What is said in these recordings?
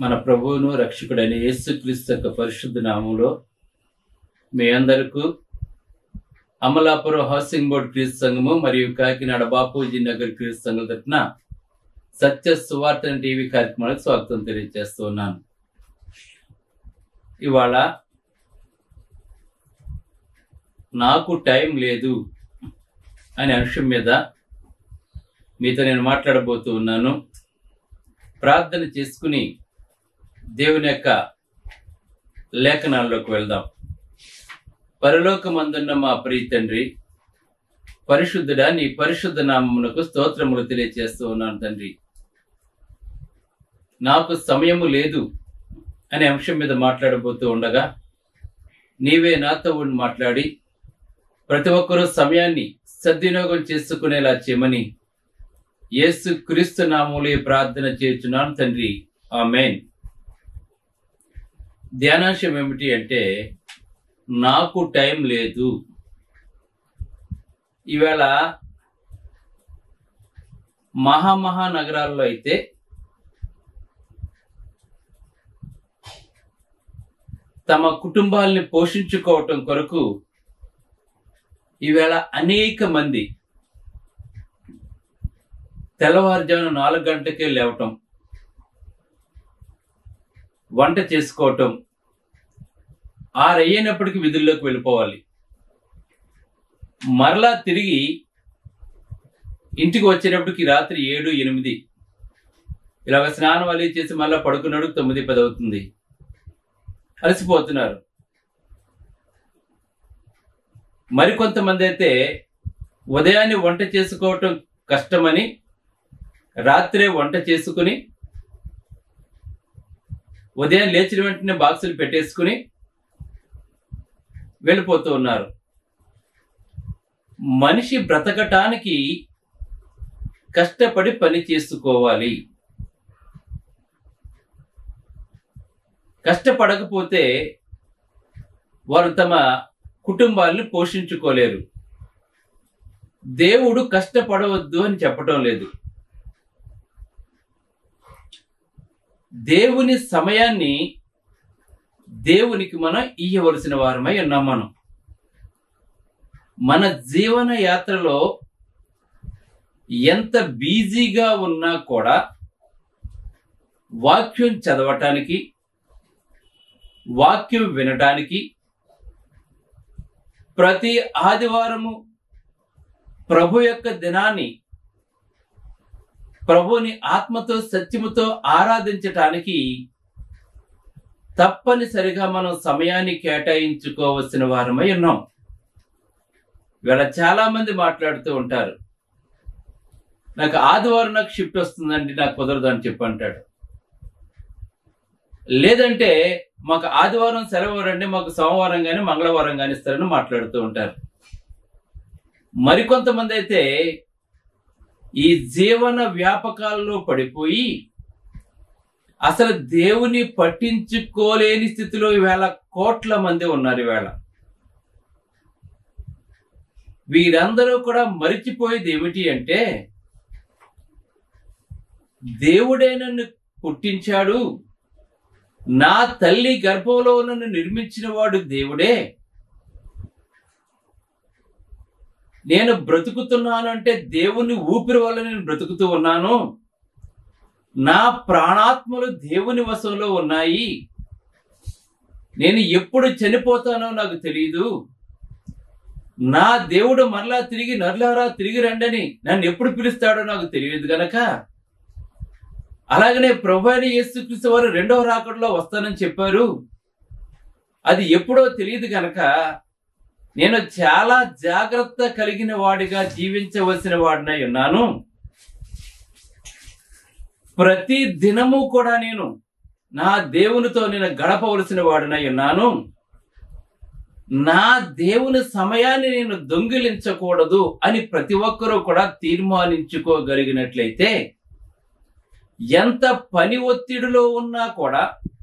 మన ప్రభువును రక్షకుడైన యేసుక్రీస్తు యొక్క పరిశుద్ధ నామంలో మీ అందరకు అమలాపురం హౌసింగ్ బోర్డ్ క్రీస్తు సంఘము మరియు కాకినాడ బాపూజీ నగర్ క్రీస్తు సంఘం తరఫున సత్య సువార్తన టీవీ కార్యక్రమాలకు స్వాగతం తెలియజేస్తున్నాను ఇవాళ నాకు టైం లేదు అనే అంశం మీద మీతో నేను మాట్లాడబోతూ ఉన్నాను ప్రార్థన చేసుకుని దేవుని యొక్క లేఖనాల్లోకి వెళ్దాం పరలోకమందున్న మా ప్రియ తండ్రి పరిశుద్ధుడా నీ పరిశుద్ధ నామమునకు స్తోత్రములు తెలియజేస్తూ ఉన్నాను తండ్రి నాకు సమయము లేదు అనే అంశం మీద మాట్లాడబోతూ ఉండగా నీవే నాతో ఉండి మాట్లాడి ప్రతి ఒక్కరూ సమయాన్ని సద్వినియోగం చేసుకునేలా చేయమని యేసు క్రీస్తు నామూలే ప్రార్థన చేస్తున్నాను తండ్రి ఆమెన్ ధ్యానాంశం ఏమిటి అంటే నాకు టైం లేదు ఈవేళ మహామహా నగరాల్లో అయితే తమ కుటుంబాల్ని పోషించుకోవటం కొరకు ఈవేళ అనేక మంది తెల్లవారుజామున నాలుగు గంటలకే లేవటం వంట చేసుకోవటం ఆరు అయ్యేటప్పటికి విధుల్లోకి వెళ్ళిపోవాలి మరలా తిరిగి ఇంటికి వచ్చేటప్పటికి రాత్రి ఏడు ఎనిమిది ఇలాగ స్నానం అది చేసి మళ్ళీ పడుకున్నాడు తొమ్మిది పది అవుతుంది అలసిపోతున్నారు మరికొంతమంది అయితే ఉదయాన్నే వంట చేసుకోవటం కష్టమని రాత్రే వంట చేసుకుని ఉదయం లేచిన వెంటనే బాక్సులు పెట్టేసుకుని వెళ్ళిపోతూ ఉన్నారు మనిషి బ్రతకటానికి కష్టపడి పని చేసుకోవాలి కష్టపడకపోతే వారు తమ కుటుంబాలను పోషించుకోలేరు దేవుడు కష్టపడవద్దు అని చెప్పటం లేదు దేవుని సమయాన్ని దేవునికి మనం ఇయ్యవలసిన వారమై ఉన్నాం మనం మన జీవన యాత్రలో ఎంత బిజీగా ఉన్నా కూడా వాక్యం చదవటానికి వాక్యం వినటానికి ప్రతి ఆదివారము ప్రభు యొక్క దినాన్ని ప్రభుని ఆత్మతో సత్యముతో ఆరాధించటానికి తప్పనిసరిగా మనం సమయాన్ని కేటాయించుకోవలసిన వారమై ఉన్నాం ఇవాళ చాలా మంది మాట్లాడుతూ ఉంటారు నాకు ఆదివారం నాకు షిఫ్ట్ వస్తుందండి నాకు కుదరదు అని చెప్పి అంటాడు లేదంటే మాకు ఆదివారం సెలవు రండి మాకు సోమవారం కానీ మంగళవారం కానీ ఇస్తారని మాట్లాడుతూ ఉంటారు మరికొంతమంది అయితే ఈ జీవన వ్యాపకాల్లో పడిపోయి అసలు దేవుని పట్టించుకోలేని స్థితిలో ఈవేళ కోట్ల మంది ఉన్నారు ఈవేళ వీరందరూ కూడా మరిచిపోయేది ఏమిటి అంటే దేవుడే నన్ను పుట్టించాడు నా తల్లి గర్భంలో నన్ను నిర్మించిన వాడు దేవుడే నేను బ్రతుకుతున్నాను అంటే దేవుని ఊపిరి వల్ల నేను బ్రతుకుతూ ఉన్నాను నా ప్రాణాత్మలు దేవుని వశంలో ఉన్నాయి నేను ఎప్పుడు చనిపోతానో నాకు తెలియదు నా దేవుడు మరలా తిరిగి నర్లారా తిరిగి రండని నన్ను ఎప్పుడు పిలుస్తాడో నాకు తెలియదు గనక అలాగనే ప్రభు అయిన యేసుక్రీస్తు వారు రెండవ రాకడలో వస్తానని చెప్పారు అది ఎప్పుడో తెలియదు గనక నేను చాలా జాగ్రత్త కలిగిన వాడిగా జీవించవలసిన వాడినై ఉన్నాను ప్రతి దినము కూడా నేను నా దేవునితో నేను గడపవలసిన వాడినై ఉన్నాను నా దేవుని సమయాన్ని నేను దొంగిలించకూడదు అని ప్రతి ఒక్కరూ కూడా తీర్మానించుకోగలిగినట్లయితే ఎంత పని ఒత్తిడిలో ఉన్నా కూడా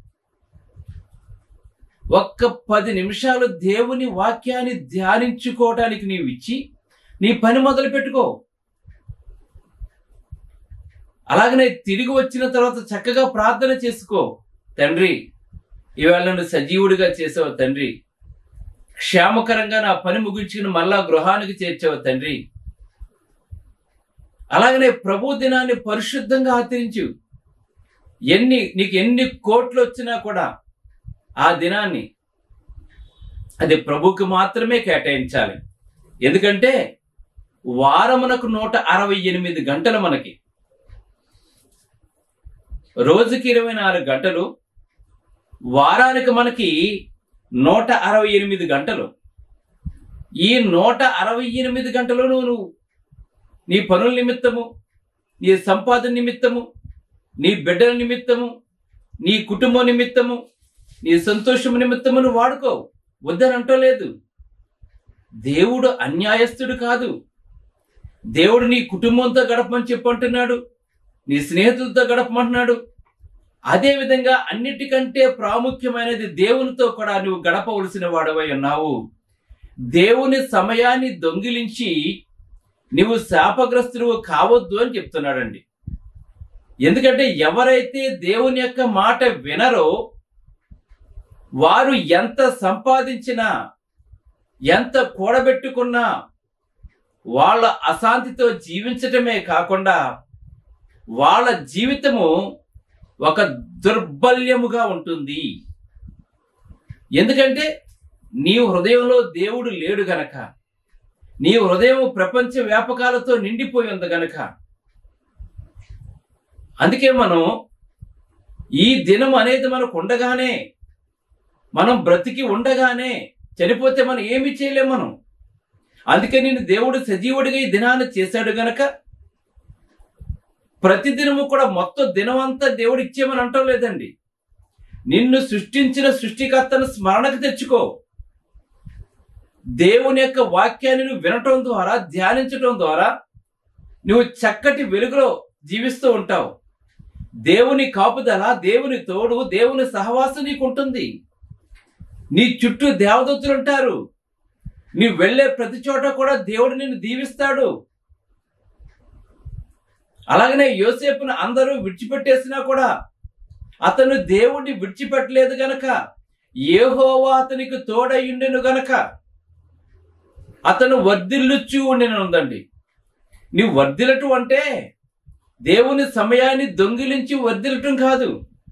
ఒక్క పది నిమిషాలు దేవుని వాక్యాన్ని ధ్యానించుకోవటానికి నీవు ఇచ్చి నీ పని మొదలు పెట్టుకో అలాగనే తిరిగి వచ్చిన తర్వాత చక్కగా ప్రార్థన చేసుకో తండ్రి ఇవాళ నన్ను సజీవుడిగా చేసావు తండ్రి క్షేమకరంగా నా పని ముగించుకుని మళ్ళా గృహానికి చేర్చావు తండ్రి అలాగనే ప్రభు దినాన్ని పరిశుద్ధంగా ఆచరించు ఎన్ని నీకు ఎన్ని కోట్లు వచ్చినా కూడా ఆ దినాన్ని అది ప్రభుకి మాత్రమే కేటాయించాలి ఎందుకంటే వారమునకు నూట అరవై ఎనిమిది గంటలు మనకి రోజుకి ఇరవై నాలుగు గంటలు వారానికి మనకి నూట అరవై ఎనిమిది గంటలు ఈ నూట అరవై ఎనిమిది గంటలు నువ్వు నీ పనుల నిమిత్తము నీ సంపాదన నిమిత్తము నీ బిడ్డల నిమిత్తము నీ కుటుంబం నిమిత్తము నీ సంతోషం నిమిత్తము నువ్వు వాడుకో వద్దని అంటలేదు దేవుడు అన్యాయస్తుడు కాదు దేవుడు నీ కుటుంబంతో గడపమని చెప్పంటున్నాడు నీ స్నేహితులతో గడపమంటున్నాడు అదే విధంగా అన్నిటికంటే ప్రాముఖ్యమైనది దేవునితో కూడా నువ్వు గడపవలసిన వాడవై ఉన్నావు దేవుని సమయాన్ని దొంగిలించి నువ్వు శాపగ్రస్తుడు కావద్దు అని చెప్తున్నాడండి ఎందుకంటే ఎవరైతే దేవుని యొక్క మాట వినరో వారు ఎంత సంపాదించినా ఎంత కూడబెట్టుకున్నా వాళ్ళ అశాంతితో జీవించటమే కాకుండా వాళ్ళ జీవితము ఒక దుర్బల్యముగా ఉంటుంది ఎందుకంటే నీ హృదయంలో దేవుడు లేడు గనక నీ హృదయం ప్రపంచ వ్యాపకాలతో నిండిపోయి ఉంది గనక అందుకే మనం ఈ దినం అనేది మనకు ఉండగానే మనం బ్రతికి ఉండగానే చనిపోతే మనం ఏమి చేయలేం మనం అందుకే నేను దేవుడు సజీవుడిగా ఈ దినాన్ని చేశాడు గనక ప్రతి దినము కూడా మొత్తం దినం అంతా దేవుడు ఇచ్చేయమని అంటం లేదండి నిన్ను సృష్టించిన సృష్టికర్తను స్మరణకు తెచ్చుకో దేవుని యొక్క వాక్యాన్ని నువ్వు వినటం ద్వారా ధ్యానించటం ద్వారా నువ్వు చక్కటి వెలుగులో జీవిస్తూ ఉంటావు దేవుని కాపుదల దేవుని తోడు దేవుని సహవాసం నీకు ఉంటుంది నీ చుట్టూ దేవదత్తులు ఉంటారు నీ వెళ్ళే ప్రతి చోట కూడా దేవుడు నిన్ను దీవిస్తాడు అలాగనే యోసేపును అందరూ విడిచిపెట్టేసినా కూడా అతను దేవుణ్ణి విడిచిపెట్టలేదు గనక ఏహోవా అతనికి తోడయుండెను గనక అతను వర్ధిల్లుచు ఉండెను ఉందండి నీవు వర్ధిల్లటం అంటే దేవుని సమయాన్ని దొంగిలించి వర్ధిల్లటం కాదు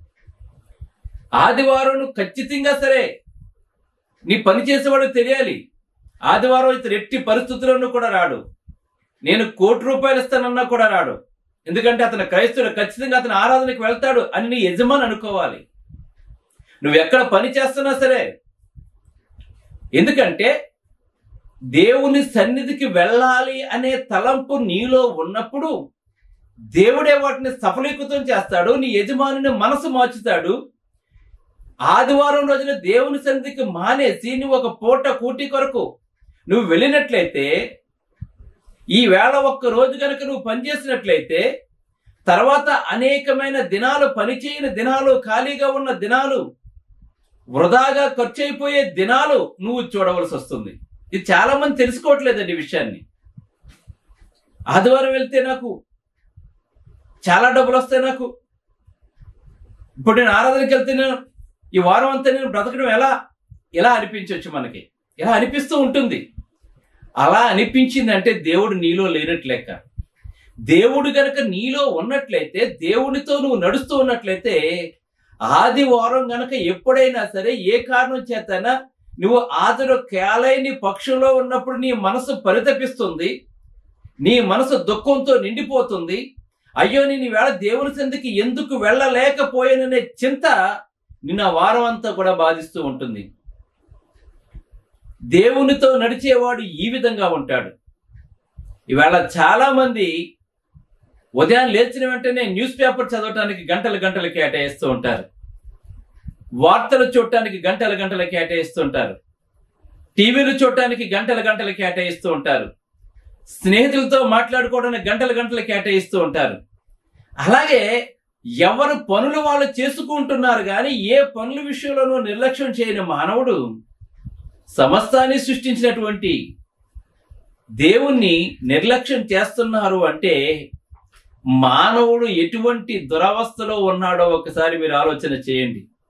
ఆదివారం నువ్వు ఖచ్చితంగా సరే నీ పని చేసేవాడు తెలియాలి ఆదివారం ఇతను ఎట్టి పరిస్థితుల్లోనూ కూడా రాడు నేను కోటి రూపాయలు ఇస్తానన్నా కూడా రాడు ఎందుకంటే అతను క్రైస్తవుడు ఖచ్చితంగా అతను ఆరాధనకి వెళ్తాడు అని నీ యజమాని అనుకోవాలి నువ్వు ఎక్కడ పని చేస్తున్నా సరే ఎందుకంటే దేవుని సన్నిధికి వెళ్ళాలి అనే తలంపు నీలో ఉన్నప్పుడు దేవుడే వాటిని సఫలీకృతం చేస్తాడు నీ యజమానిని మనసు మార్చుతాడు ఆదివారం రోజున దేవుని సన్నిధికి మానేసి నువ్వు ఒక పూట కూటి కొరకు నువ్వు వెళ్ళినట్లయితే ఈ వేళ ఒక్క రోజు కనుక నువ్వు పనిచేసినట్లయితే తర్వాత అనేకమైన దినాలు పనిచేయని దినాలు ఖాళీగా ఉన్న దినాలు వృధాగా ఖర్చు అయిపోయే దినాలు నువ్వు చూడవలసి వస్తుంది ఇది చాలా మంది తెలుసుకోవట్లేదండి ఈ విషయాన్ని ఆదివారం వెళ్తే నాకు చాలా డబ్బులు వస్తాయి నాకు ఇప్పుడు నేను ఆరాధనకి వెళ్తే నేను ఈ వారం అంతా నేను బ్రతకడం ఎలా ఎలా అనిపించవచ్చు మనకి ఇలా అనిపిస్తూ ఉంటుంది అలా అనిపించింది అంటే దేవుడు నీలో లేనట్లు లెక్క దేవుడు గనక నీలో ఉన్నట్లయితే దేవునితో నువ్వు నడుస్తూ ఉన్నట్లయితే ఆదివారం గనక ఎప్పుడైనా సరే ఏ కారణం చేతనా నువ్వు ఆదరు కేలైని పక్షంలో ఉన్నప్పుడు నీ మనసు పరితపిస్తుంది నీ మనసు దుఃఖంతో నిండిపోతుంది అయ్యో నేను ఈవేళ దేవుని సందికి ఎందుకు వెళ్ళలేకపోయాననే చింత నిన్న వారం అంతా కూడా బాధిస్తూ ఉంటుంది దేవునితో నడిచేవాడు ఈ విధంగా ఉంటాడు ఇవాళ చాలా మంది ఉదయం లేచిన వెంటనే న్యూస్ పేపర్ చదవటానికి గంటలు గంటలు కేటాయిస్తూ ఉంటారు వార్తలు చూడటానికి గంటల గంటలు కేటాయిస్తూ ఉంటారు టీవీలు చూడటానికి గంటల గంటలు కేటాయిస్తూ ఉంటారు స్నేహితులతో మాట్లాడుకోవడానికి గంటల గంటలు కేటాయిస్తూ ఉంటారు అలాగే ఎవరు పనులు వాళ్ళు చేసుకుంటున్నారు కానీ ఏ పనుల విషయంలోనూ నిర్లక్ష్యం చేయని మానవుడు సమస్తాన్ని సృష్టించినటువంటి దేవుణ్ణి నిర్లక్ష్యం చేస్తున్నారు అంటే మానవుడు ఎటువంటి దురవస్థలో ఉన్నాడో ఒకసారి మీరు ఆలోచన చేయండి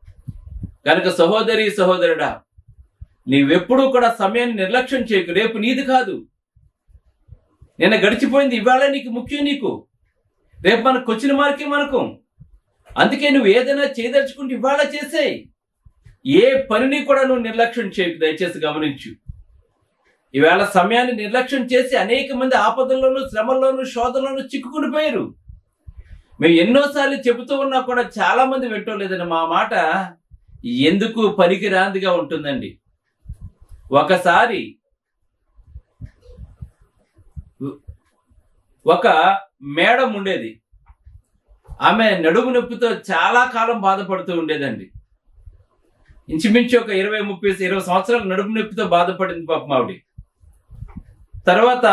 కనుక సహోదరి సహోదరుడా నీవెప్పుడూ కూడా సమయాన్ని నిర్లక్ష్యం చేయకు రేపు నీది కాదు నిన్న గడిచిపోయింది ఇవాళ నీకు ముఖ్యం నీకు రేపు మనకు వచ్చిన మార్కే మనకు అందుకే నువ్వు ఏదైనా చేయదలుచుకుంటే ఇవాళ చేసేయి ఏ పనిని కూడా నువ్వు నిర్లక్ష్యం చేయకు దయచేసి గమనించు ఈవేళ సమయాన్ని నిర్లక్ష్యం చేసి అనేక మంది ఆపదల్లోనూ శ్రమల్లోనూ శోధనలోనూ చిక్కుకుని పోయారు మేము ఎన్నోసార్లు చెబుతూ ఉన్నా కూడా చాలా మంది వింటోలేదండి మా మాట ఎందుకు పనికిరాందిగా ఉంటుందండి ఒకసారి ఒక మేడం ఉండేది ఆమె నడుము నొప్పితో చాలా కాలం బాధపడుతూ ఉండేదండి ఇంచుమించు ఒక ఇరవై ముప్పై ఇరవై సంవత్సరాలు నడుము నొప్పితో బాధపడింది పాపం ఆవిడ తర్వాత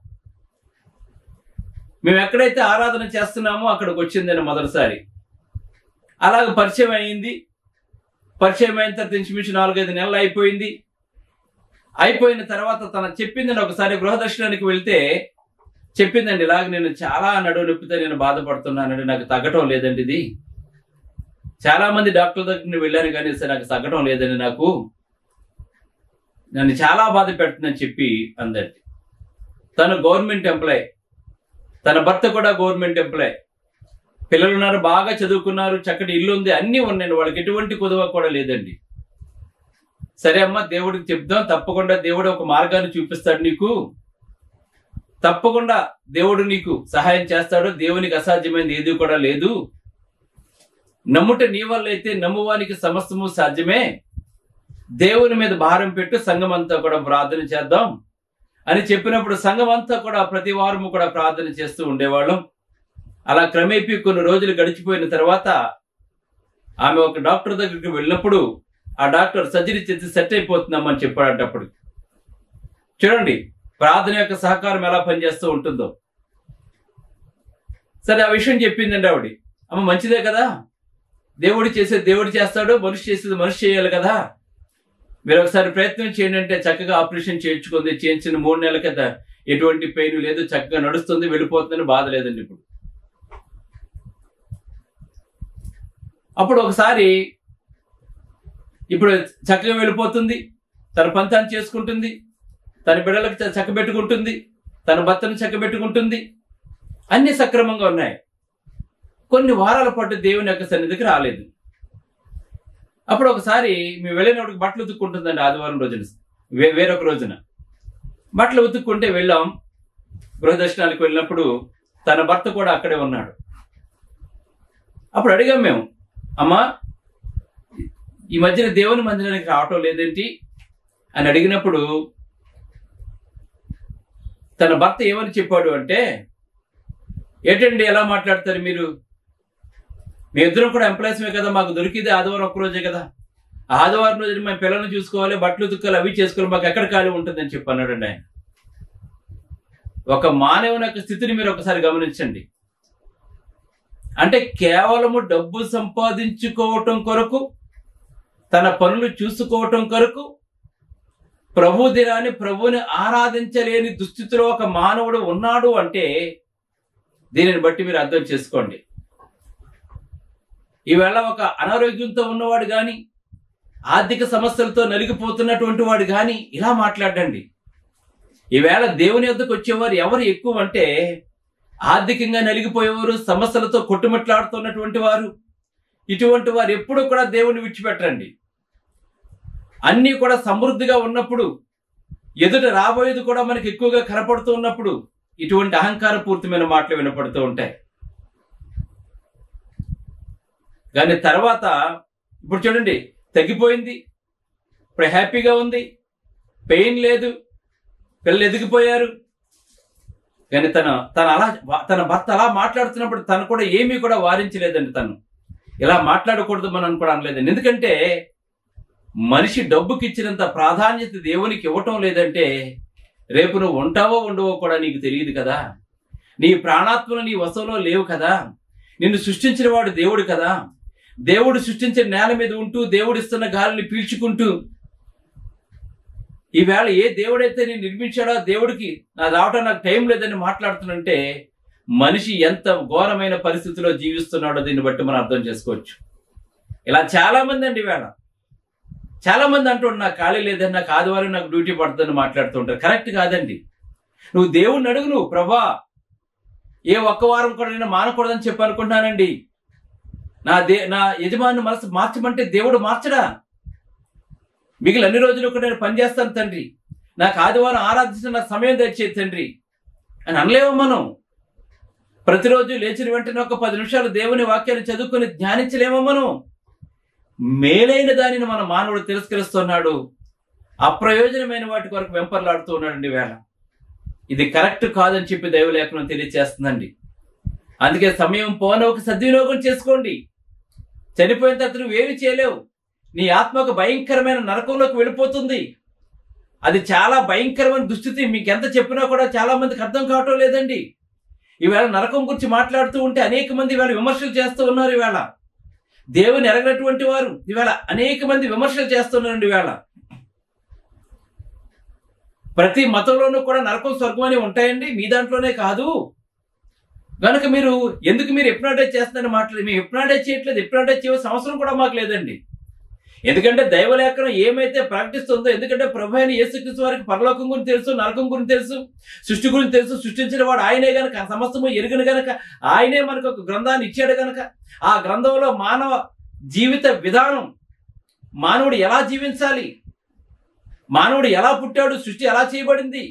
మేము ఎక్కడైతే ఆరాధన చేస్తున్నామో అక్కడికి వచ్చిందని మొదటిసారి అలాగ పరిచయం అయింది పరిచయం అయిన తర్వాత ఇంచుమించు నాలుగైదు నెలలు అయిపోయింది అయిపోయిన తర్వాత తన చెప్పిందని ఒకసారి గృహదర్శనానికి వెళ్తే చెప్పిందండి ఇలాగ నేను చాలా నడువు నొప్పితో నేను బాధపడుతున్నానండి నాకు తగ్గటం లేదండి ఇది చాలా మంది డాక్టర్ దగ్గరికి వెళ్ళాను కానీ సరే నాకు తగ్గటం లేదండి నాకు నన్ను చాలా బాధ పెడుతుందని చెప్పి అందండి తను గవర్నమెంట్ ఎంప్లాయ్ తన భర్త కూడా గవర్నమెంట్ ఎంప్లాయ్ పిల్లలు ఉన్నారు బాగా చదువుకున్నారు చక్కటి ఇల్లు ఉంది అన్నీ ఉన్నాయండి వాళ్ళకి ఎటువంటి కుదవ కూడా లేదండి సరే అమ్మ దేవుడికి చెప్దాం తప్పకుండా దేవుడు ఒక మార్గాన్ని చూపిస్తాడు నీకు తప్పకుండా దేవుడు నీకు సహాయం చేస్తాడు దేవునికి అసాధ్యమైనది ఏది కూడా లేదు నమ్ముట నీ వల్ల అయితే నమ్మువానికి సమస్తము సాధ్యమే దేవుని మీద భారం పెట్టు సంఘం అంతా కూడా ప్రార్థన చేద్దాం అని చెప్పినప్పుడు సంఘం అంతా కూడా ప్రతి వారము కూడా ప్రార్థన చేస్తూ ఉండేవాళ్ళం అలా క్రమేపీ కొన్ని రోజులు గడిచిపోయిన తర్వాత ఆమె ఒక డాక్టర్ దగ్గరికి వెళ్ళినప్పుడు ఆ డాక్టర్ సర్జరీ చేసి సెట్ అయిపోతున్నామని చెప్పాడటప్పుడు చూడండి ప్రార్థన యొక్క సహకారం ఎలా పనిచేస్తూ ఉంటుందో సరే ఆ విషయం చెప్పిందండి ఆవిడ అమ్మ మంచిదే కదా దేవుడు చేసేది దేవుడు చేస్తాడు మనిషి చేసేది మనిషి చేయాలి కదా మీరు ఒకసారి ప్రయత్నం చేయండి అంటే చక్కగా ఆపరేషన్ చేయించుకుంది చేయించిన మూడు నెలల కదా ఎటువంటి పెయిన్ లేదు చక్కగా నడుస్తుంది వెళ్ళిపోతుందని బాధ లేదండి ఇప్పుడు అప్పుడు ఒకసారి ఇప్పుడు చక్కగా వెళ్ళిపోతుంది తన పంతాన్ని చేసుకుంటుంది తన బిడ్డలకు చ- చక్కబెట్టుకుంటుంది తన భర్తను చక్కబెట్టుకుంటుంది అన్ని సక్రమంగా ఉన్నాయి కొన్ని వారాల పాటు దేవుని యొక్క సన్నిధికి రాలేదు అప్పుడు ఒకసారి మేము వెళ్ళినప్పుడు బట్టలు ఉతుక్కుంటుందండి ఆదివారం రోజున వే- వేరొక రోజున బట్టలు ఉతుక్కుంటే వెళ్ళాం గృహదర్శనానికి వెళ్ళినప్పుడు తన భర్త కూడా అక్కడే ఉన్నాడు అప్పుడు అడిగాం మేము అమ్మా ఈ మధ్యన దేవుని మందిరానికి రావటం లేదేంటి అని అడిగినప్పుడు తన భర్త ఏమని చెప్పాడు అంటే ఏంటండి ఎలా మాట్లాడతారు మీరు మీ ఇద్దరం కూడా ఎంప్లాయీస్మే కదా మాకు దొరికింది ఆదివారం ఒక్క రోజే కదా ఆ ఆదివారం రోజు మేము పిల్లల్ని చూసుకోవాలి బట్టలు ఉతుక్కోవాలి అవి చేసుకోవాలి మాకు ఎక్కడ ఖాళీ ఉంటుందని చెప్పి అన్నాడండి ఆయన ఒక మానవుని యొక్క స్థితిని మీరు ఒకసారి గమనించండి అంటే కేవలము డబ్బు సంపాదించుకోవటం కొరకు తన పనులు చూసుకోవటం కొరకు ప్రభు దినాన్ని ప్రభుని ఆరాధించలేని దుస్థితిలో ఒక మానవుడు ఉన్నాడు అంటే దీనిని బట్టి మీరు అర్థం చేసుకోండి ఈవేళ ఒక అనారోగ్యంతో ఉన్నవాడు కానీ ఆర్థిక సమస్యలతో నలిగిపోతున్నటువంటి వాడు కానీ ఇలా మాట్లాడండి ఈవేళ దేవుని యొద్దకు వచ్చేవారు ఎవరు ఎక్కువ అంటే ఆర్థికంగా నలిగిపోయేవారు సమస్యలతో కొట్టుమిట్లాడుతున్నటువంటి వారు ఇటువంటి వారు ఎప్పుడూ కూడా దేవుని విడిచిపెట్టండి అన్నీ కూడా సమృద్ధిగా ఉన్నప్పుడు ఎదుట రాబోయేది కూడా మనకి ఎక్కువగా కనపడుతూ ఉన్నప్పుడు ఇటువంటి అహంకార పూర్తిమైన మాటలు వినపడుతూ ఉంటాయి కానీ తర్వాత ఇప్పుడు చూడండి తగ్గిపోయింది ఇప్పుడు హ్యాపీగా ఉంది పెయిన్ లేదు పిల్లలు ఎదిగిపోయారు కానీ తన తన అలా తన భర్త అలా మాట్లాడుతున్నప్పుడు తను కూడా ఏమీ కూడా వారించలేదండి తను ఇలా మాట్లాడకూడదు మనం కూడా అనలేదండి ఎందుకంటే మనిషి డబ్బుకి ఇచ్చినంత ప్రాధాన్యత దేవునికి ఇవ్వటం లేదంటే రేపు నువ్వు ఉంటావో ఉండవో కూడా నీకు తెలియదు కదా నీ ప్రాణాత్మలు నీ వశంలో లేవు కదా నిన్ను సృష్టించిన వాడు దేవుడు కదా దేవుడు సృష్టించిన నేల మీద ఉంటూ దేవుడు ఇస్తున్న గాలిని పీల్చుకుంటూ ఈవేళ ఏ దేవుడైతే నేను నిర్మించాడో ఆ దేవుడికి నా రావటం నాకు టైం లేదని మాట్లాడుతున్నంటే మనిషి ఎంత ఘోరమైన పరిస్థితిలో జీవిస్తున్నాడో దీన్ని బట్టి మనం అర్థం చేసుకోవచ్చు ఇలా చాలా మంది అండి ఈవేళ చాలా మంది అంటుంటారు నాకు ఖాళీ లేదని నాకు ఆదివారం నాకు డ్యూటీ పడుతుందని మాట్లాడుతుంటారు కరెక్ట్ కాదండి నువ్వు దేవుణ్ణి అడుగు నువ్వు ప్రభా ఏ ఒక్క వారం కూడా నేను మానకూడదని చెప్పి అనుకుంటున్నానండి నా దే నా యజమాని మనసు మార్చమంటే దేవుడు మార్చడా మిగిలిన అన్ని రోజులు కూడా నేను పనిచేస్తాను తండ్రి నాకు ఆదివారం ఆరాధించిన నాకు సమయం తెచ్చే తండ్రి అని అనలేము మనం ప్రతిరోజు లేచిన వెంటనే ఒక పది నిమిషాలు దేవుని వాక్యాన్ని చదువుకొని ధ్యానించలేమో మనం మేలైన దానిని మన మానవుడు తిరస్కరిస్తున్నాడు అప్రయోజనమైన వాటి కొరకు వెంపర్లాడుతూ ఉన్నాడండి వేళ ఇది కరెక్ట్ కాదని చెప్పి దైవలేఖనం తెలియజేస్తుందండి అందుకే సమయం పోన ఒక సద్వినియోగం చేసుకోండి చనిపోయిన తర్వాత నువ్వు ఏమి చేయలేవు నీ ఆత్మకు భయంకరమైన నరకంలోకి వెళ్ళిపోతుంది అది చాలా భయంకరమైన దుస్థితి మీకు ఎంత చెప్పినా కూడా చాలా మందికి అర్థం కావటం లేదండి ఈవేళ నరకం గురించి మాట్లాడుతూ ఉంటే అనేక మంది ఇవాళ విమర్శలు చేస్తూ ఉన్నారు ఈవేళ దేవుని ఎరగనటువంటి వారు ఈవేళ అనేక మంది విమర్శలు చేస్తున్నారండి ఈవేళ ప్రతి మతంలోనూ కూడా నరకం స్వర్గం అని ఉంటాయండి మీ దాంట్లోనే కాదు కనుక మీరు ఎందుకు మీరు ఎప్నాడేట్ చేస్తున్నారని మాట్లాడి మేము ఎప్నాడేట్ చేయట్లేదు ఎప్నాడేట్ చేయవలసిన అవసరం కూడా మాకు లేదండి ఎందుకంటే దైవలేఖనం ఏమైతే ప్రకటిస్తుందో ఎందుకంటే ప్రభు అయిన యేసుక్రీస్తు వారికి పరలోకం గురించి తెలుసు నరకం గురించి తెలుసు సృష్టి గురించి తెలుసు సృష్టించిన వాడు ఆయనే గనక సమస్తము ఎరుగను గనక ఆయనే మనకు ఒక గ్రంథాన్ని ఇచ్చాడు గనక ఆ గ్రంథంలో మానవ జీవిత విధానం మానవుడు ఎలా జీవించాలి మానవుడు ఎలా పుట్టాడు సృష్టి ఎలా చేయబడింది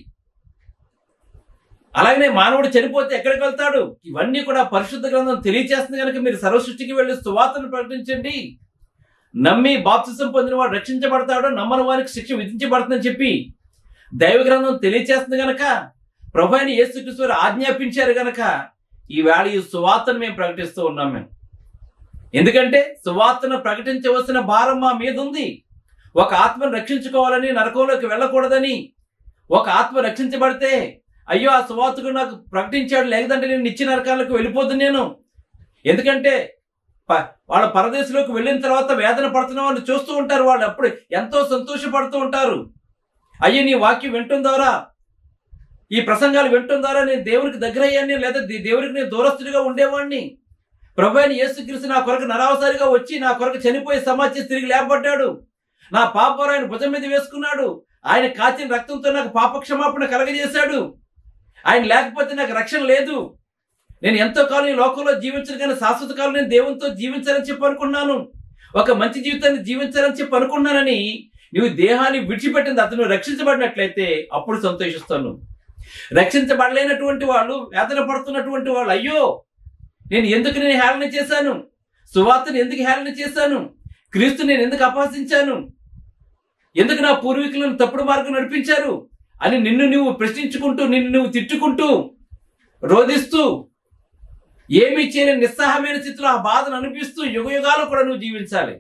అలాగనే మానవుడు చనిపోతే ఎక్కడికి వెళ్తాడు ఇవన్నీ కూడా పరిశుద్ధ గ్రంథం తెలియచేస్తుంది కనుక మీరు సర్వ సృష్టికి వెళ్ళి సువార్తను ప్రకటించండి నమ్మి బాప్తిసం పొందిన వాడు రక్షించబడతాడు నమ్మని వారికి శిక్ష విధించబడుతుందని చెప్పి దైవ గ్రంథం తెలియచేస్తుంది గనక ప్రభు అయిన యేసుక్రీస్తు వారు ఆజ్ఞాపించారు గనక ఈవేళ ఈ సువార్తను మేము ప్రకటిస్తూ ఉన్నాం మేము ఎందుకంటే సువార్తను ప్రకటించవలసిన భారం మా మీద ఉంది ఒక ఆత్మను రక్షించుకోవాలని నరకంలోకి వెళ్ళకూడదని ఒక ఆత్మ రక్షించబడితే అయ్యో ఆ సువార్తకు నాకు ప్రకటించాడు లేదంటే నేను నిత్య నరకాలకు వెళ్ళిపోదు నేను ఎందుకంటే ప- వాళ్ళ పరదేశంలోకి వెళ్ళిన తర్వాత వేదన పడుతున్న వాళ్ళు చూస్తూ ఉంటారు వాళ్ళు అప్పుడు ఎంతో సంతోషపడుతూ ఉంటారు అయ్యో నీ వాక్యం వింటం ద్వారా ఈ ప్రసంగాలు వింటం ద్వారా నేను దేవునికి దగ్గర అయ్యాన్ని లేదా దే- దేవునికి నేను దూరస్తుడిగా ఉండేవాడిని ప్రభు అయిన యేసుక్రీస్తు నా కొరకు నరావసారిగా వచ్చి నా కొరకు చనిపోయి సమాచి తిరిగి లేపబడ్డాడు నా పాపం ఆయన భుజం మీద వేసుకున్నాడు ఆయన కాచిన రక్తంతో నాకు పాప క్షమాపణ కలగజేశాడు ఆయన లేకపోతే నాకు రక్షణ లేదు నేను ఎంతో కాలం ఈ లోకంలో జీవించను కానీ శాశ్వత కాలం నేను దేవునితో జీవించాలని చెప్పి అనుకున్నాను ఒక మంచి జీవితాన్ని జీవించాలని చెప్పి అనుకున్నానని నువ్వు దేహాన్ని విడిచిపెట్టింది అతను రక్షించబడినట్లయితే అప్పుడు సంతోషిస్తాను రక్షించబడలేనటువంటి వాళ్ళు వేదన పడుతున్నటువంటి వాళ్ళు అయ్యో నేను ఎందుకు నేను హేళన చేశాను సువార్తను ఎందుకు హేళన చేశాను క్రీస్తు నేను ఎందుకు అపహసించాను ఎందుకు నా పూర్వీకులను తప్పుడు మార్గం నడిపించారు అని నిన్ను నువ్వు ప్రశ్నించుకుంటూ నిన్ను నువ్వు తిట్టుకుంటూ రోధిస్తూ ఏమీ చేయలేని నిస్సహమైన స్థితిలో ఆ బాధను అనిపిస్తూ యుగ యుగాలు కూడా నువ్వు జీవించాలి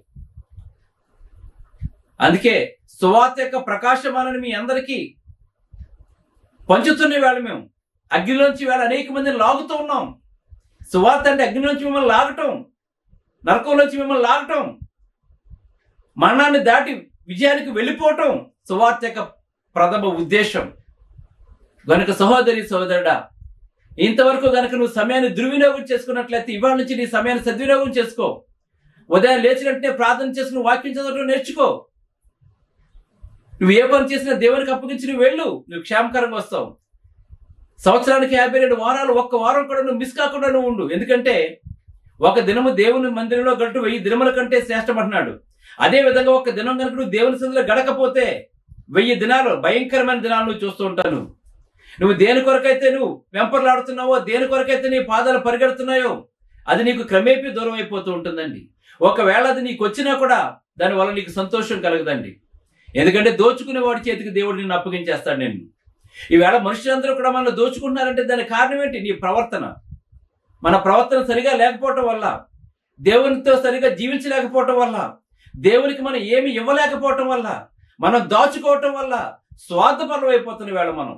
అందుకే సువార్త యొక్క ప్రకాశమానని మీ అందరికీ పంచుతున్న వేళ మేము అగ్నిలోంచి వేళ అనేక మందిని లాగుతూ ఉన్నాం సువార్త అంటే అగ్నిలోంచి మిమ్మల్ని లాగటం నరకంలోంచి మిమ్మల్ని లాగటం మరణాన్ని దాటి విజయానికి వెళ్ళిపోవటం సువార్త యొక్క ప్రథమ ఉద్దేశం గనుక సహోదరి సహోదరుడా ఇంతవరకు గనుక నువ్వు సమయాన్ని దుర్వినియోగం చేసుకున్నట్లయితే ఇవాళ నుంచి నీ సమయాన్ని సద్వినియోగం చేసుకో ఉదయం లేచినట్టే ప్రార్థన చేసుకుని వాక్యం చదవటం నేర్చుకో నువ్వు ఏ పని చేసినా దేవునికి అప్పగించి నువ్వు వెళ్ళు నువ్వు క్షేమకరంగా వస్తావు సంవత్సరానికి యాభై రెండు వారాలు ఒక్క వారం కూడా నువ్వు మిస్ కాకుండా నువ్వు ఉండు ఎందుకంటే ఒక దినము దేవుని మందిరంలో గట్టు వెయ్యి దినముల కంటే శ్రేష్టమంటున్నాడు అదే విధంగా ఒక దినం కనుక నువ్వు దేవుని సందులో గడకపోతే వెయ్యి దినాలు భయంకరమైన దినాలు నువ్వు చూస్తూ ఉంటాను నువ్వు దేని కొరకైతే నువ్వు వెంపర్లాడుతున్నావో దేని కొరకైతే నీ పాదాలు పరిగెడుతున్నాయో అది నీకు క్రమేపీ దూరం అయిపోతూ ఉంటుందండి ఒకవేళ అది నీకు వచ్చినా కూడా దానివల్ల నీకు సంతోషం కలగదండి ఎందుకంటే దోచుకునే వాడి చేతికి దేవుడు నిన్ను అప్పగించేస్తాడు నేను ఈవేళ మనుషులందరూ కూడా మనల్ని దోచుకుంటున్నారంటే దానికి కారణం ఏంటి నీ ప్రవర్తన మన ప్రవర్తన సరిగా లేకపోవటం వల్ల దేవునితో సరిగా జీవించలేకపోవటం వల్ల దేవునికి మనం ఏమి ఇవ్వలేకపోవటం వల్ల మనం దాచుకోవటం వల్ల స్వార్థపరం అయిపోతున్న వేళ మనం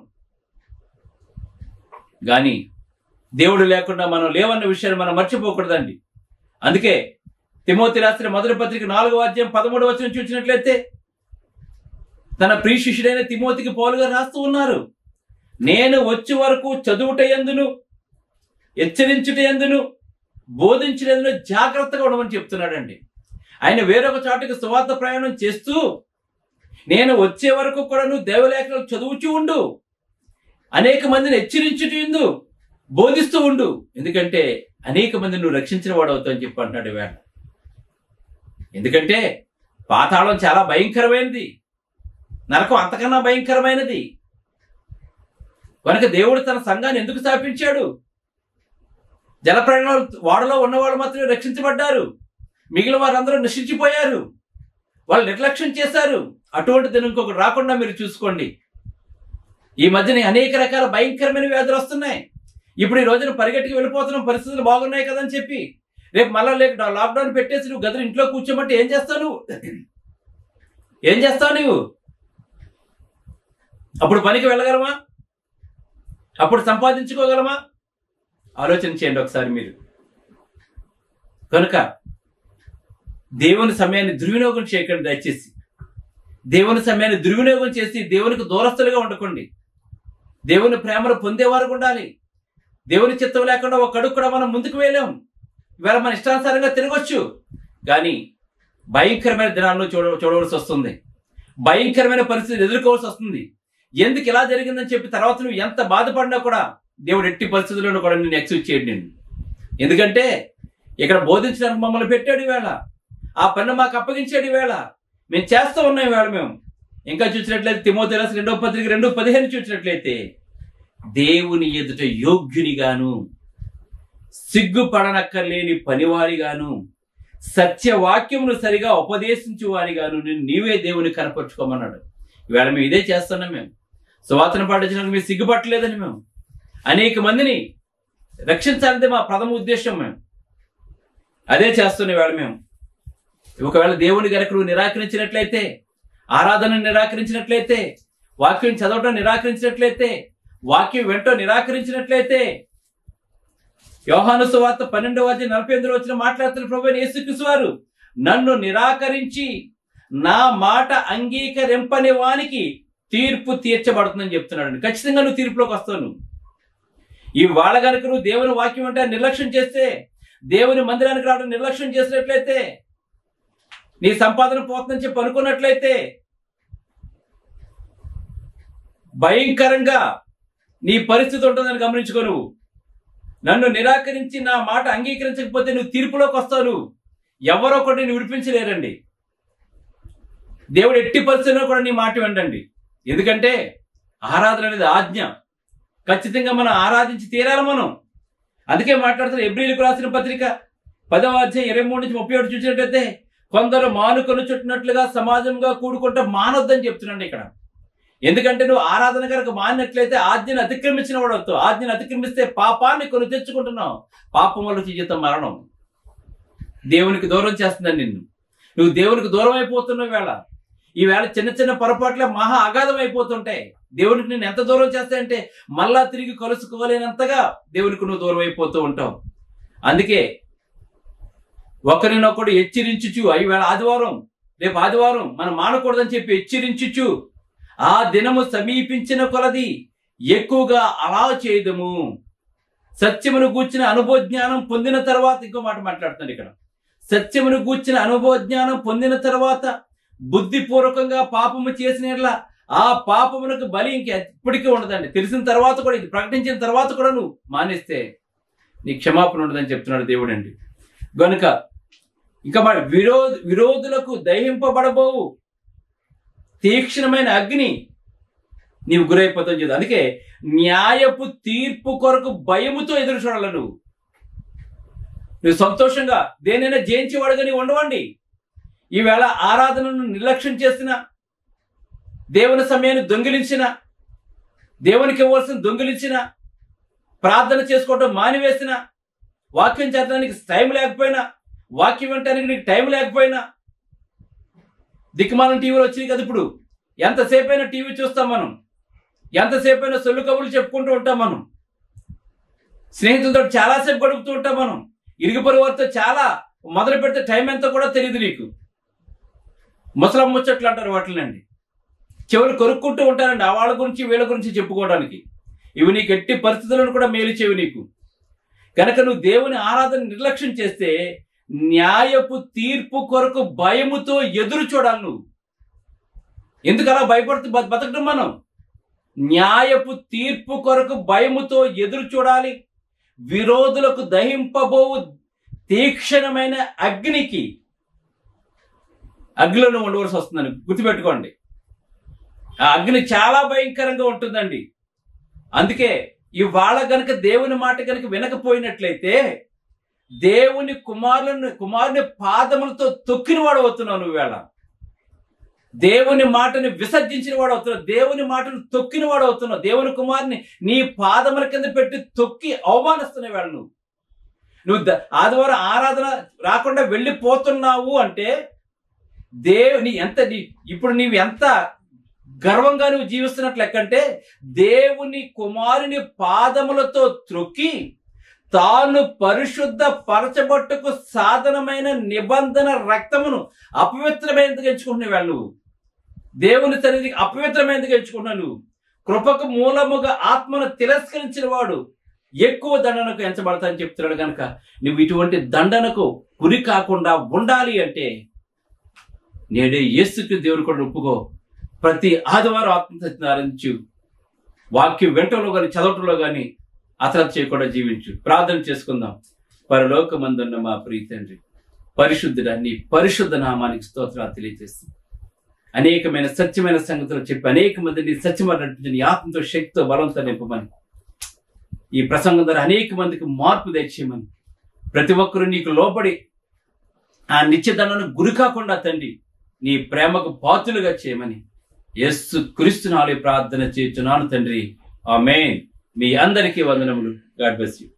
కానీ దేవుడు లేకుండా మనం లేవన్న విషయాన్ని మనం మర్చిపోకూడదండి అందుకే తిమోతి రాసిన మొదటి పత్రిక నాలుగో అధ్యాయం పదమూడు వచ్చిన చూసినట్లయితే తన ప్రియ శిష్యుడైన తిమోతికి పోలుగా రాస్తూ ఉన్నారు నేను వచ్చే వరకు చదువుట ఎందును హెచ్చరించుట ఎందును బోధించుట ఎందును జాగ్రత్తగా ఉండమని చెప్తున్నాడండి ఆయన వేరొక చాటుకు సువార్త ప్రయాణం చేస్తూ నేను వచ్చే వరకు కూడా నువ్వు దేవలేఖనాలు చదువుతూ ఉండు అనేక మందిని హెచ్చరించుతూ ఉండు బోధిస్తూ ఉండు ఎందుకంటే అనేక మందిని నువ్వు రక్షించిన వాడు అవుతావు అని చెప్పి అంటున్నాడు వేళ ఎందుకంటే పాతాళం చాలా భయంకరమైనది నరకం అంతకన్నా భయంకరమైనది కనుక దేవుడు తన సంఘాన్ని ఎందుకు స్థాపించాడు జలప్రాణాలు వాడలో ఉన్నవాళ్ళు మాత్రమే రక్షించబడ్డారు మిగిలిన వారందరూ నశించిపోయారు వాళ్ళు నిర్లక్ష్యం చేశారు అటువంటి దినం ఇంకొకటి రాకుండా మీరు చూసుకోండి ఈ మధ్యన అనేక రకాల భయంకరమైన వ్యాధులు వస్తున్నాయి ఇప్పుడు ఈ రోజున పరిగెట్టుకు వెళ్ళిపోతున్నాం పరిస్థితులు బాగున్నాయి కదని చెప్పి రేపు మళ్ళీ లేక లాక్డౌన్ పెట్టేసి నువ్వు గదిలో ఇంట్లో కూర్చోమంటే ఏం చేస్తావు నువ్వు ఏం చేస్తావు నువ్వు అప్పుడు పనికి వెళ్ళగలమా అప్పుడు సంపాదించుకోగలమా ఆలోచన చేయండి ఒకసారి మీరు కనుక దేవుని సమయాన్ని దుర్వినియోగం చేయకండి దయచేసి దేవుని సమయాన్ని దుర్వినియోగం చేసి దేవునికి దూరస్తులుగా ఉండకండి దేవుని ప్రేమను పొందేవారు ఉండాలి దేవుని చిత్తం లేకుండా ఒక అడుగు కూడా మనం ముందుకు వేయలేం ఇవాళ మన ఇష్టానుసారంగా తిరగొచ్చు కానీ భయంకరమైన దినాల్లో చూడ చూడవలసి వస్తుంది భయంకరమైన పరిస్థితులు ఎదుర్కోవాల్సి వస్తుంది ఎందుకు ఇలా జరిగిందని చెప్పి తర్వాత నువ్వు ఎంత బాధపడినా కూడా దేవుడు ఎట్టి పరిస్థితుల్లోనూ కూడా నేను ఎక్స్క్యూజ్ చేయడు నేను ఎందుకంటే ఇక్కడ బోధించడానికి మమ్మల్ని పెట్టాడు ఈవేళ ఆ పని మాకు అప్పగించాడు ఈవేళ మేము చేస్తూ ఉన్నాం ఈవేళ మేము ఇంకా చూసినట్లయితే తిమోతి రాసిన రెండో పత్రిక రెండు పదిహేను చూసినట్లయితే దేవుని ఎదుట యోగ్యునిగాను సిగ్గుపడనక్కర్లేని పనివారిగాను సత్యవాక్యమును సరిగా ఉపదేశించు వారిగాను నేను నీవే దేవుని కనపరుచుకోమన్నాడు ఈవేళ మేము ఇదే చేస్తున్నాం మేము సువాసన పాటించడానికి మీరు సిగ్గుపట్టలేదని మేము అనేక మందిని రక్షించాలదే మా ప్రథమ ఉద్దేశం మేము అదే చేస్తున్న వేళ మేము ఒకవేళ దేవుని గనక నువ్వు నిరాకరించినట్లయితే ఆరాధన నిరాకరించినట్లయితే వాక్యం చదవటం నిరాకరించినట్లయితే వాక్యం వెంటో నిరాకరించినట్లయితే యోహాను సువార్త పన్నెండవ అధ్యాయం నలభై ఎనిమిదిలో వచ్చిన మాట్లాడుతున్న ప్రభు యేసుక్రీస్తు వారు నన్ను నిరాకరించి నా మాట అంగీకరింపని వానికి తీర్పు తీర్చబడుతుందని చెప్తున్నాడు ఖచ్చితంగా నువ్వు తీర్పులోకి వస్తావు నువ్వు. ఈ వాళ్ళ గనుక నువ్వు దేవుని వాక్యం అంటే నిర్లక్ష్యం చేస్తే దేవుని మందిరానికి రావడం నిర్లక్ష్యం చేసినట్లయితే నీ సంపాదన పోతుందని చెప్పి అనుకున్నట్లయితే భయంకరంగా నీ పరిస్థితి ఉంటుందని గమనించుకో నువ్వు నన్ను నిరాకరించి నా మాట అంగీకరించకపోతే నువ్వు తీర్పులోకి వస్తావు నువ్వు ఎవరో ఒకటి నేను విడిపించలేరండి దేవుడు ఎట్టి పరిస్థితుల్లో కూడా నీ మాట వినండి ఎందుకంటే ఆరాధన అనేది ఆజ్ఞ ఖచ్చితంగా మనం ఆరాధించి తీరాలి మనం అందుకే మాట్లాడుతున్న ఎబ్రిలకు రాసిన పత్రిక పదవ అధ్యాయం ఇరవై మూడు నుంచి ముప్పై ఒకటి చూసినట్లయితే కొందరు మానుకొని చుట్టినట్లుగా సమాజంగా కూడుకుంటే మానొద్దని చెప్తున్నాడు ఇక్కడ ఎందుకంటే నువ్వు ఆరాధన కనుక మానినట్లయితే ఆజ్ఞను అతిక్రమించిన వాడు అవుతావు ఆజ్ఞను అతిక్రమిస్తే పాపాన్ని కొని తెచ్చుకుంటున్నావు పాపం వల్ల జీవితం మరణం దేవునికి దూరం చేస్తుందని నిన్ను నువ్వు దేవునికి దూరం అయిపోతున్నావు వేళ ఈ వేళ చిన్న చిన్న పొరపాట్లే మహా అగాధం అయిపోతుంటాయి దేవునికి నేను ఎంత దూరం చేస్తాయంటే మళ్ళా తిరిగి కలుసుకోలేనంతగా దేవునికి నువ్వు దూరం అయిపోతూ ఉంటావు అందుకే ఒకరినొకడు హెచ్చరించుచు అవి వేళ ఆదివారం రేపు ఆదివారం మనం మానకూడదని చెప్పి హెచ్చరించుచు ఆ దినము సమీపించిన కొలది ఎక్కువగా అలా చేయదము సత్యమును గూర్చిన అనుభవ జ్ఞానం పొందిన తర్వాత ఇంకో మాట మాట్లాడుతున్నాడు ఇక్కడ సత్యమును గూర్చిన అనుభవ జ్ఞానం పొందిన తర్వాత బుద్ధిపూర్వకంగా పాపము చేసిన యెడల ఆ పాపమునకు బలి ఇంక ఎప్పటికీ ఉండదండి తెలిసిన తర్వాత కూడా ఇది ప్రకటించిన తర్వాత కూడా నువ్వు మానేస్తే నీ క్షమాపణ ఉండదని చెప్తున్నాడు దేవుడు అండి గనుక ఇంకా మన విరోధ విరోధులకు దహింపబడబోవు తీక్షణమైన అగ్ని నీవు గురైపోతావు చేదు అందుకే న్యాయపు తీర్పు కొరకు భయముతో ఎదురు చూడాలి నువ్వు నువ్వు సంతోషంగా దేనైనా జయించేవాడుగా నీవు ఉండవండి ఈవేళ ఆరాధనను నిర్లక్ష్యం చేసిన దేవుని సమయాన్ని దొంగిలించిన దేవునికి ఇవ్వాల్సిన దొంగిలించిన ప్రార్థన చేసుకోవటం మానివేసిన వాక్యం చేరడానికి టైం లేకపోయినా వాక్యం వినటానికి నీకు టైం లేకపోయినా దిక్కుమాలం టీవీలో వచ్చినాయి కదా ఇప్పుడు ఎంతసేపు అయినా టీవీ చూస్తాం మనం ఎంతసేపు అయినా సొల్లు కబుర్లు చెప్పుకుంటూ ఉంటాం మనం స్నేహితులతో చాలాసేపు గడుపుతూ ఉంటాం మనం ఇరుగు పొరుగు వారితో చాలా మొదలు పెడితే టైం ఎంత కూడా తెలియదు నీకు ముసలం ముచ్చట్లు అంటారు వాటినండి చెవులు కొరుక్కుంటూ ఉంటారండి ఆ వాళ్ళ గురించి వీళ్ళ గురించి చెప్పుకోవడానికి ఇవి నీకు ఎట్టి పరిస్థితులను కూడా మేలు చేవి నీకు కనుక నువ్వు దేవుని ఆరాధన నిర్లక్ష్యం చేస్తే న్యాయపు తీర్పు కొరకు భయముతో ఎదురు చూడాలి నువ్వు ఎందుకు అలా భయపడుతూ బ- బతకడం మనం న్యాయపు తీర్పు కొరకు భయముతో ఎదురు చూడాలి విరోధులకు దహింపబోవు తీక్షణమైన అగ్నికి అగ్నిలో ఉండవలసి వస్తుందని గుర్తుపెట్టుకోండి ఆ అగ్ని చాలా భయంకరంగా ఉంటుందండి అందుకే ఇవాళ గనక దేవుని మాట గనక వినకపోయినట్లయితే దేవుని కుమారులను కుమారుని పాదములతో తొక్కిన వాడు అవుతున్నావు నువ్వు వేళ దేవుని మాటని విసర్జించిన వాడు అవుతున్నావు దేవుని మాటను తొక్కిన వాడు అవుతున్నావు దేవుని కుమారుని నీ పాదముల కింద పెట్టి తొక్కి అవమానిస్తున్నావు వేళ నువ్వు నువ్వు ద- ఆదివారం ఆరాధన రాకుండా వెళ్ళిపోతున్నావు అంటే దేవుని ఎంత నీ- ఇప్పుడు నీవు ఎంత గర్వంగా నువ్వు జీవిస్తున్నట్లు లెక్కంటే దేవుని కుమారుని పాదములతో త్రొక్కి తాను పరిశుద్ధ పరచబట్టుకు సాధనమైన నిబంధన రక్తమును అపవిత్రమైనదిగా ఎంచుకుంటున్నావు వాళ్ళు నువ్వు దేవుని సన్నిధికి అపవిత్రమైనదిగా ఎంచుకుంటున్నావు నువ్వు కృపకు మూలముగా ఆత్మను తిరస్కరించిన వాడు ఎక్కువ దండనకు ఎంచబడతానని చెప్తున్నాడు కనుక నువ్వు ఇటువంటి దండనకు గురి కాకుండా ఉండాలి అంటే నేడే యేసుకి దేవుడు కూడా ఒప్పుకో ప్రతి ఆదివారం ఆత్మహత్యను ఆరంభించు వాక్యం వెంటలో కానీ చదవటంలో కానీ అశ్రద్ధ చేయకుండా జీవించు ప్రార్థన చేసుకుందాం పరలోకమందున్న మా ప్రియ తండ్రి పరిశుద్ధుడా నీ పరిశుద్ధ నామానికి స్తోత్రాలు తెలియజేస్తూ అనేకమైన సత్యమైన సంగతులు చెప్పి అనేక మంది నీ సత్యమైన నడిపించి నీ ఆత్మతో శక్తితో బలంతో నింపమని ఈ ప్రసంగం ద్వారా అనేక మందికి మార్పు తెచ్చేయమని ప్రతి ఒక్కరూ నీకు లోబడి ఆ నిత్యదండను గురి కాకుండా తండ్రి నీ ప్రేమకు పాత్రులుగా చేయమని యస్సు క్రీస్తునాలు ప్రార్థన చేస్తున్నాను తండ్రి ఆమెన్ మీ అందరికీ వందనములు గాడ్ బ్లెస్ యూ